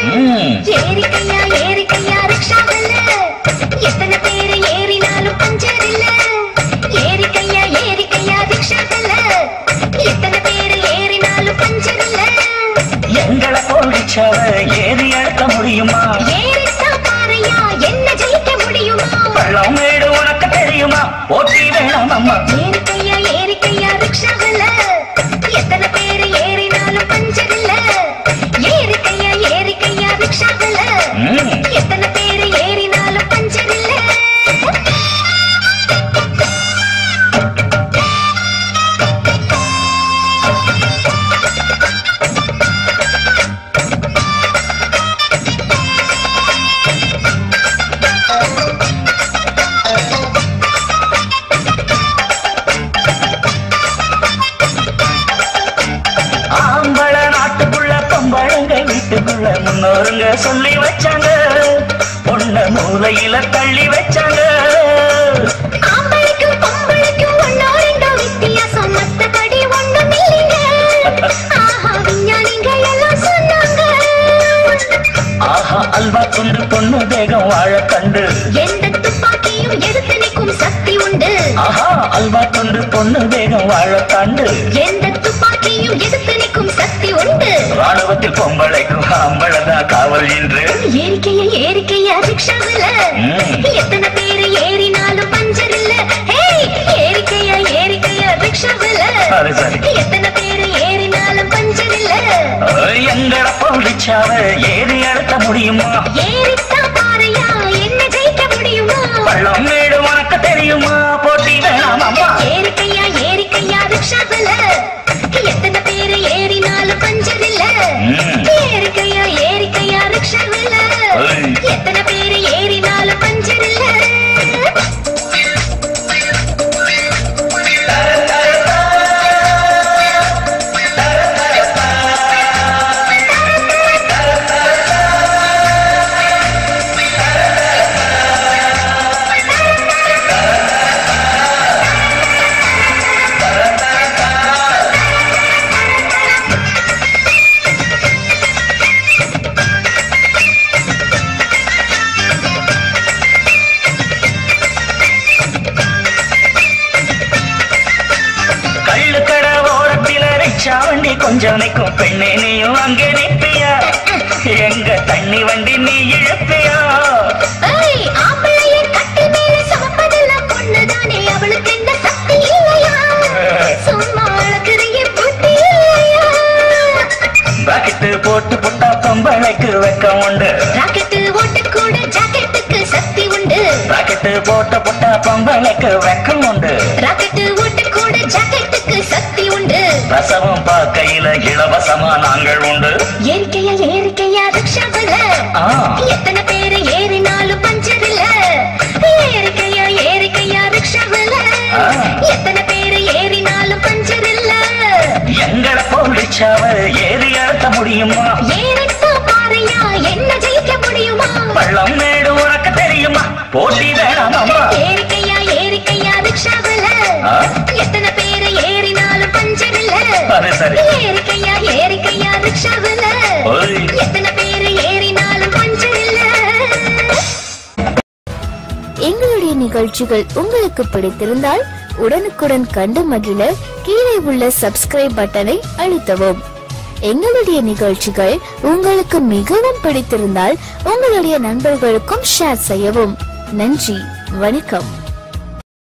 ம். ஏறிக்கையா ஏறிக்கையா ரிக்ஷாவில் எத்தனை பேரு ஏறினாலும் பஞ்சர் இல்ல ஏறிக்கையா ஏறிக்கையா ரிக்ஷாவில் எத்தனை பேரு ஏறினாலும் பஞ்சர் இல்ல எங்களை போலிச்சாவ ஏறி அழுத்த முடியுமா ஏறித்தான் பாறையா என்ன ஜெயிக்க முடியுமா பள்ளம் மேடு உனக்கு தெரியுமா போட்டி வேணாம் அம்மா ஏறிக்கையா ஏறிக்கையா ரிக்ஷாவில் எத்தனை பேரு ஏறினாலும் பஞ்சர் இல்ல ஏறிக்கையா ஏறிக்கையா ரிக்ஷாவில் ம். எத்தனை பேரு ஏறினாலும் பஞ்சர் இல்ல ஆம்பள நாட்டுக்குள்ள பொம்பளங்க வீட்டுக்குள்ள முன்னோருங்க சொல்லி வச்சாங்க பொண்ண மூலையில தள்ளி வச்சாங்க ஆம்பளைக்கும் பொம்பளைக்கும் ஒண்ணோ ரெண்டோ வித்தியாசம் மத்தபடி ஒண்ணும் இல்லைங்க ஆஹா விஞ்ஞானிங்க எல்லாம் சொன்னாங்க ஆஹா அல்வா துண்டு பொண்ணு தேகம் வாழ கண்டு எந்த துப்பாக்கியும் எதிர்த்து நிற்கும் சக்தி உண்டு ஆஹா அல்வா துண்டு பொண்ணு தேகம் வாழ கண்டு எந்த துப்பாக்கியும் எதிர்த்து நிற்கும் சக்தி உண்டு ராணுவத்தில் பொம்பளைக்கும் ஆம்பளதான் காவல் என்று ஏறிக்கைய ஏறிக்கைய ரிக்ஷாவில் ம். எத்தனை பேரு ஏறினாலும் பஞ்சர் இல்ல ஹேய் ஏறிக்கைய ஏறிக்கைய ரிக்ஷாவில் அது சரி எத்தனை பேரு ஏறினாலும் பஞ்சர் இல்ல எங்கட போலிச்சாவ ஏறி அழுத்த முடியுமா ஏறித்தான் பாறையா என்ன ஜெயிக்க முடியுமா பள்ளம் மேடு உனக்கு தெரியுமா போட்டி வேணாம் அம்மா ஏறிக்கையா ஏறிக்கையா ரிக்ஷாவில் எத்தனை பேரு ஏறினாலும் பஞ்சர் இல்ல ம். ஏறிக்கையா ஏறிக்கையா ரிக்ஷாவில் ஐய். எத்தனை பேரு ஏறினாலும் பஞ்சர் இல்ல கள்ளுக்கட ஓரத்தில ரிக்ஷா வண்டி கொஞ்சம் நிற்கும் பெண்ணே நீயும் அங்கே நிற்பியா எங்க தண்ணி வண்டி நீ இழுப்பியா ஏய், ஆம்பளைய கட்டில் மேல சுமப்பதெல்லாம் பொண்ணுதானே, அவளுக்கு எந்த சக்தி இல்லையா? சும்மா அழகுறிய புத்தி இல்லையா? பாக்கெட்டு போட்டு புட்டா பொம்பளைக்கு வெக்கம் உண்டு ராக்கெட்டு ஓட்டக்கூட ஜாக்கெட்டுக்கு சக்தி உண்டு பாக்கெட்டு போட்டு புட்டா பொம்பளைக்கு வெக்கம் உண்டு ராக்கெட்டு ஓட்டக்கூட ஜாக்கெட்டுக்கு சக்தி உண்டு ரசமும் பார்க்கையில இலவசமா நாங்கள் உண்டு ஏறிக்கையா ஏறிக்கையா ரிக்ஷாவில் ஆ. எத்தனை பேரு ஏறினாலும் பஞ்சர் இல்ல ஏறிக்கையா ஏறிக்கையா ரிக்ஷாவில் ஆ. எத்தனை பேரு ஏறினாலும் பஞ்சர் இல்ல எங்கட போலிச்சாவ ஏறி அழுத்த முடியுமா ஏறித்தான் பாறையா என்ன ஜெயிக்க முடியுமா பள்ளம் மேடு உனக்கு தெரியுமா போட்டி வேணாம் அம்மா ஏறிக்கையா ஏறிக்கையா ரிக்ஷாவில் ஆ? எத்தனை பேரு ஏறினாலும் பஞ்சர் இல்ல அது சரி ஏறிக்கையா ஏறிக்கையா ரிக்ஷாவில் ஓய். எத்தனை பேரு ஏறினாலும் பஞ்சர் இல்ல எங்களுடைய நிகழ்ச்சிகள் உங்களுக்கு பிடித்திருந்தால் உடனுக்குடன் கண்டு மகிழ கீழே உள்ள சப்ஸ்கிரைப் பட்டனை அழுத்தவும் எங்களுடைய நிகழ்ச்சிகள் உங்களுக்கு மிகவும் பிடித்திருந்தால் உங்களுடைய நண்பர்களுக்கும் ஷேர் செய்யவும் நன்றி வணக்கம்